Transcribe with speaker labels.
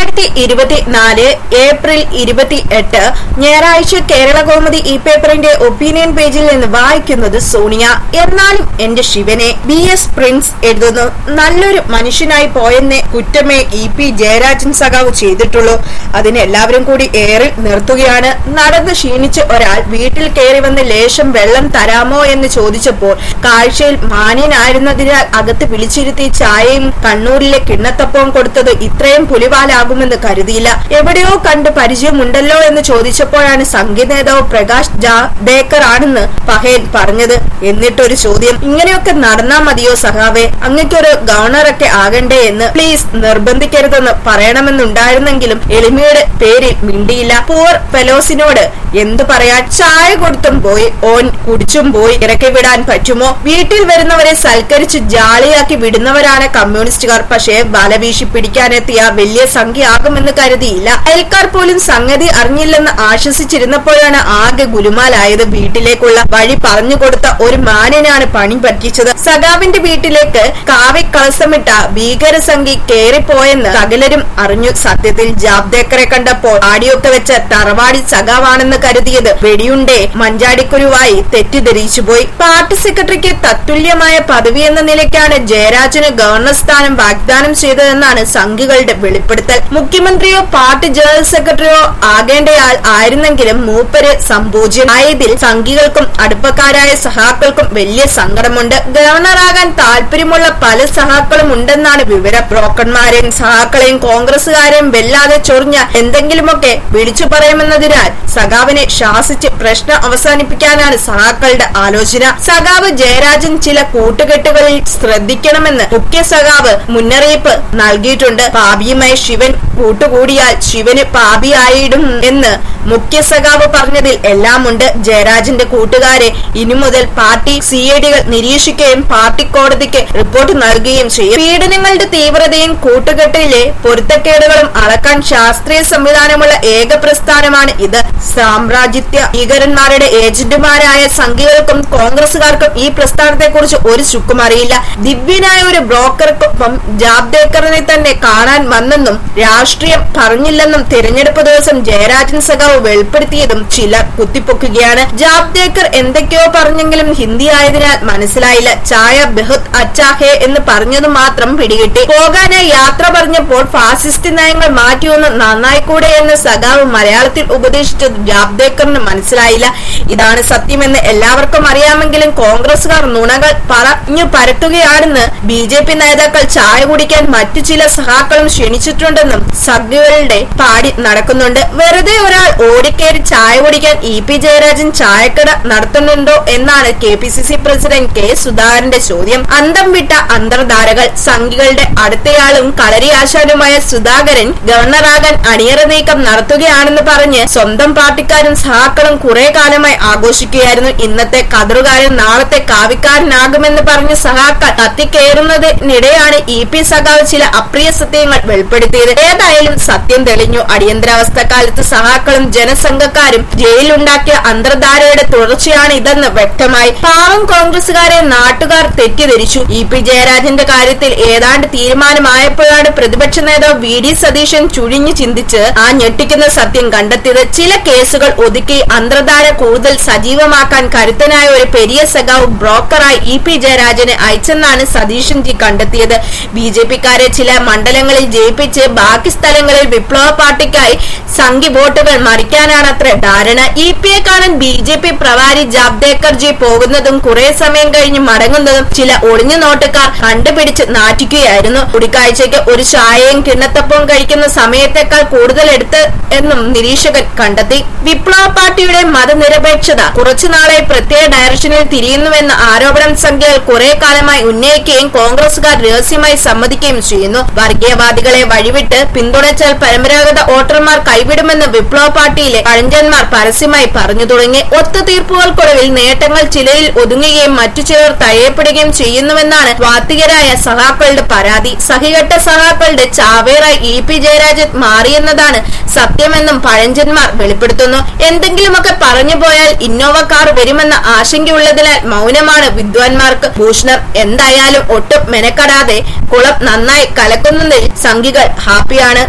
Speaker 1: രണ്ടായിരത്തി ഇരുപത്തിനാല് ഏപ്രിൽ ഇരുപത്തി എട്ട് ഞായറാഴ്ച കേരള കോമതി ഈ പേപ്പറിന്റെ ഒപ്പീനിയൻ പേജിൽ നിന്ന് വായിക്കുന്നത് സോണിയ എന്നാലും എന്റെ ശിവനെ ബി എസ് പ്രിൻസ് എഴുതുന്നു നല്ലൊരു മനുഷ്യനായി പോയെന്നേ കുറ്റമേ ഇ പി ജയരാജൻ സഖാവ് ചെയ്തിട്ടുള്ളൂ അതിന് എല്ലാവരും കൂടി ഏറിൽ നിർത്തുകയാണ് നടന്ന് ക്ഷീണിച്ച് ഒരാൾ വീട്ടിൽ കയറി വന്ന് ലേശം വെള്ളം തരാമോ എന്ന് ചോദിച്ചപ്പോൾ കാഴ്ചയിൽ മാന്യനായിരുന്നതിനാൽ അകത്ത് വിളിച്ചിരുത്തി ചായയും കണ്ണൂരിലെ കിണ്ണത്തപ്പവും കൊടുത്തത് ഇത്രയും പുലിവാലാകുമെന്ന് കരുതിയില്ല എവിടെയോ കണ്ട് പരിചയമുണ്ടല്ലോ എന്ന് ചോദിച്ചപ്പോഴാണ് സംഘി നേതാവ് പ്രകാശ് ജാബേക്കർ ആണെന്ന് പഹേൻ പറഞ്ഞത് എന്നിട്ടൊരു ചോദ്യം ഇങ്ങനെയൊക്കെ നടന്നാ മതിയോ സഖാവേ അങ്ങക്കൊരു ഗവർണറൊക്കെ ആകണ്ടേ എന്ന് പ്ലീസ് നിർബന്ധിക്കരുതെന്ന് പറയണമെന്നുണ്ടായിരുന്നെങ്കിലും എളിമയുടെ പേരിൽ മിണ്ടിയില്ല പൂർ ഫെലോസിനോട് എന്തു പറയാൻ ചായ കൊടുത്തും പോയി ഓൻ കുടിച്ചും പോയി ഇറക്കി വിടാൻ പറ്റുമോ വീട്ടിൽ വരുന്നവരെ സൽക്കരിച്ച് ജാളിയാക്കി വിടുന്നവരാണ് കമ്മ്യൂണിസ്റ്റുകാർ പക്ഷേ വലവീശി പിടിക്കാനെത്തിയ വലിയ സംഖ്യയാകുമെന്ന് കരുതിയില്ല അയൽക്കാർ പോലും സംഗതി അറിഞ്ഞില്ലെന്ന് ആശ്വസിച്ചിരുന്നപ്പോഴാണ് ആകെ ഗുലുമാലായത് വീട്ടിലേക്കുള്ള വഴി പറഞ്ഞു കൊടുത്ത ഒരു മാന്യനാണ് പണി പറ്റിച്ചത് സഖാവിന്റെ വീട്ടിലേക്ക് കാവി കളസമിട്ട ഭീകരസംഖി കേറിപ്പോയെന്ന് സകലരും അറിഞ്ഞു സത്യത്തിൽ ജാബ്ദേക്കറെ കണ്ടപ്പോൾ ആടിയൊക്കെ വെച്ച തറവാടി സഖാവാണെന്ന് കരുതിയത് വെടിയുണ്ടേ മഞ്ചാടിക്കുരുവായി തെറ്റിദ്ധരിച്ചുപോയി പാർട്ടി സെക്രട്ടറിക്ക് തത്തുല്യമായ പദവി എന്ന നിലയ്ക്കാണ് ജയരാജന് ഗവർണർ സ്ഥാനം വാഗ്ദാനം ചെയ്തതെന്നാണ് സംഘികളുടെ വെളിപ്പെടുത്തൽ മുഖ്യമന്ത്രിയോ പാർട്ടി ജനറൽ സെക്രട്ടറിയോ ആകേണ്ടയാൾ ആയിരുന്നെങ്കിലും മൂപ്പര് സംപൂജ്യനായതിൽ സംഘികൾക്കും അടുപ്പക്കാരായ സഹാക്കൾക്കും വലിയ സങ്കടമുണ്ട് ഗവർണറാകാൻ താല്പര്യമുള്ള പല സഹാക്കളും ഉണ്ടെന്നാണ് വിവരം ബ്രോക്കർമാരെയും സഹാക്കളെയും കോൺഗ്രസുകാരെയും വെല്ലാതെ ചൊറിഞ്ഞ എന്തെങ്കിലുമൊക്കെ വിളിച്ചു പറയുമെന്നതിനാൽ സഖാവിനെ ശാസിച്ച് പ്രശ്നം അവസാനിപ്പിക്കാനാണ് സഹാക്കളുടെ ആലോചന സഖാവ് ജയരാജൻ ചില കൂട്ടുകെട്ടുകളിൽ ശ്രദ്ധിക്കണമെന്ന് മുഖ്യ സഖാവ് മുന്നറിയിപ്പ് നൽകിയിട്ടുണ്ട് പാപിയുമായി ശിവൻ കൂട്ടുകൂടിയാൽ ശിവന് പാപിയായിടും എന്ന് മുഖ്യ സഖാവ് പറഞ്ഞതിൽ എല്ലാമുണ്ട് ജയരാജന്റെ കൂട്ടുകാരെ ഇനി മുതൽ പാർട്ടി സി ഐ ഡികൾ നിരീക്ഷിക്കുകയും പാർട്ടി കോടതിക്ക് റിപ്പോർട്ട് നൽകുകയും ചെയ്യും പീഡനങ്ങളുടെ തീവ്രതയും കൂട്ടുകെട്ടിലെ പൊരുത്തക്കേടുകളും അളക്കാൻ ശാസ്ത്രീയ സംവിധാനമുള്ള ഏക പ്രസ്ഥാനമാണ് ഇത് സാമ്രാജ്യത്യ ഭീകരന്മാരുടെ ഏജന്റുമാരായ സംഘികൾക്കും കോൺഗ്രസുകാർക്കും ഈ പ്രസ്ഥാനത്തെക്കുറിച്ച് ഒരു ചുക്കും അറിയില്ല ദിവ്യനായ ഒരു ബ്രോക്കർക്കൊപ്പം ജാബ്ദേക്കറിനെ തന്നെ കാണാൻ വന്നെന്നും രാഷ്ട്രീയം പറഞ്ഞില്ലെന്നും തിരഞ്ഞെടുപ്പ് ദിവസം ജയരാജൻ സഖാവ് വെളിപ്പെടുത്തിയതും ചിലർ കുത്തിപ്പൊക്കുകയാണ് ജാബ്ദേക്കർ എന്തൊക്കെയോ പറഞ്ഞെങ്കിലും ഹിന്ദി ആയതിനാൽ മനസ്സിലായില്ല ചായ ബെഹുത് അച്ചാഹേ എന്ന് പറഞ്ഞത് മാത്രം പിടികിട്ടി പോകാനായി യാത്ര പറഞ്ഞപ്പോൾ ഫാസിസ്റ്റ് നയങ്ങൾ മാറ്റിയൊന്ന് നന്നായിക്കൂടെ എന്ന് സഖാവ് മലയാളത്തിൽ ഉപദേശിച്ചത് ജാബ്ദേക്കറിന് മനസ്സിലായില്ല ഇതാണ് സത്യമെന്ന് എല്ലാവർക്കും അറിയാമെങ്കിലും കോൺഗ്രസുകാർ നുണകൾ പറഞ്ഞു പരത്തുകയാണെന്ന് ബി ജെ പി നേതാക്കൾ ചായ കുടിക്കാൻ മറ്റു ചില സഹാക്കളും ക്ഷണിച്ചിട്ടുണ്ടെന്നും സഖ്യകളുടെ പാടി നടക്കുന്നുണ്ട് വെറുതെ ഒരാൾ ഓടിക്കേറി ചായ കുടിക്കാൻ ഇ പി ജയരാജൻ ചായക്കട നടത്തുന്നുണ്ടോ എന്നാണ് K P C C president K സുധാകരന്റെ ചോദ്യം അന്തം വിട്ട അന്തർധാരകൾ സംഘികളുടെ അടുത്തയാളും കളരിയാശാനുമായ സുധാകരൻ ഗവർണറാകാൻ അണിയറ നീക്കം നടത്തുകയാണെന്ന് പറഞ്ഞ് സ്വന്തം പാർട്ടിക്കാരും സഹാക്കളും കുറെ കാലമായി ആഘോഷിക്കുകയായിരുന്നു ഇന്നത്തെ കതറുകാരൻ നാളത്തെ കാവിക്കാരനാകുമെന്ന് പറഞ്ഞ സഹാക്കൾ കത്തിക്കയറുന്നതിനിടെയാണ് ഇ പി സഖാവ് ചില അപ്രിയ സത്യങ്ങൾ വെളിപ്പെടുത്തിയത് ഏതായാലും സത്യം തെളിഞ്ഞു അടിയന്തരാവസ്ഥ കാലത്ത് സഹാക്കളും ജനസംഘക്കാരും ജയിലുണ്ടാക്കിയ അന്തർധാരയുടെ തുടർച്ചയാണ് ഇതെന്ന് വ്യക്തമായി പാവം കോൺഗ്രസുകാരെ നാട്ടുകാർ തെറ്റിദ്ധരിച്ചു ഇ പി ജയരാജന്റെ കാര്യത്തിൽ ഏതാണ്ട് തീരുമാനമായപ്പോഴാണ് പ്രതിപക്ഷ നേതാവ് വി ഡി സതീശൻ ചുഴിഞ്ഞു ചിന്തിച്ച് ആ ഞെട്ടിക്കുന്ന സത്യം കണ്ടെത്തിയത് ചില കേസുകൾ ഒതുക്കി അന്തർധാര കൂടുതൽ സജീവമാക്കാൻ കരുത്തനായ ഒരു പെരിയ സഖാവ് ബ്രോക്കറായി ഇ പി ജയരാജനെ അയച്ചെന്നാണ് സതീശൻ ജി കണ്ടെത്തിയത് ബി ജെ പിക്കാരെ ചില മണ്ഡലങ്ങളിൽ ജയിപ്പിച്ച് ബാക്കി സ്ഥലങ്ങളിൽ വിപ്ലവ പാർട്ടിക്കായി സംഘി വോട്ടുകൾ മറിക്കാനാണത്രേ ധാരണ ഇ പിയെ കാണാൻ ബി ജെ പി പ്രവാരി ജാബ്ദേക്കർ ജി പോകുന്നതും കുറെ സമയം കഴിഞ്ഞ് മടങ്ങുന്നതും ചില ഒളിഞ്ഞു നോട്ടുകാർ കണ്ടുപിടിച്ച് നാറ്റിക്കുകയായിരുന്നു കൂടിക്കാഴ്ചയ്ക്ക് ഒരു ചായയും കിണ്ണത്തപ്പവും കഴിക്കുന്ന സമയത്തേക്കാൾ കൂടുതൽ എടുത്ത് എന്നും നിരീക്ഷകൻ കണ്ടെത്തി വിപ്ലവ പാർട്ടിയുടെ മതനിരപേക്ഷത കുറച്ചുനാളെ പ്രത്യേക ഡയറക്ഷനിൽ തിരിയുന്നുവെന്ന ആരോപണം സംഖ്യകൾ കുറെ കാലമായി ഉന്നയിക്കുകയും കോൺഗ്രസുകാർ രഹസ്യമായി സമ്മതിക്കുകയും ചെയ്യുന്നു വർഗീയവാദികളെ വഴിവിട്ട് പിന്തുണച്ചാൽ പരമ്പരാഗത വോട്ടർമാർ കൈവിടുമെന്ന് വിപ്ലവ പാർട്ടിയിലെ പഴഞ്ചന്മാർ പരസ്യമായി പറഞ്ഞു തുടങ്ങി ഒത്തുതീർപ്പുകൾക്കൊടുവിൽ നേട്ടങ്ങൾ ചിലയിൽ ഒതുങ്ങുകയും മറ്റു ചിലർ തഴയപ്പെടുകയും ചെയ്യുന്നുവെന്നാണ് വാത്തികരായ സഹാക്കളുടെ പരാതി സഹികെട്ട സഹാക്കളുടെ ചാവേറായി ഇ പി ജയരാജൻ മാറിയെന്നതാണ് സത്യമെന്നും പഴഞ്ചന്മാർ വെളിപ്പെടുത്തുന്നു എന്തെങ്കിലുമൊക്കെ പറഞ്ഞു പോയാൽ ഇന്നോവ കാർ വരുമെന്ന ആശങ്കയുള്ളതിനാൽ മൗനമാണ് വിദ്വാൻമാർക്ക് ഭൂഷണർ എന്തായാലും ഒട്ടും മെനക്കെടാതെ കുളം നന്നായി കലക്കുന്നതിൽ സംഘികൾ ഹാപ്പിയാണ്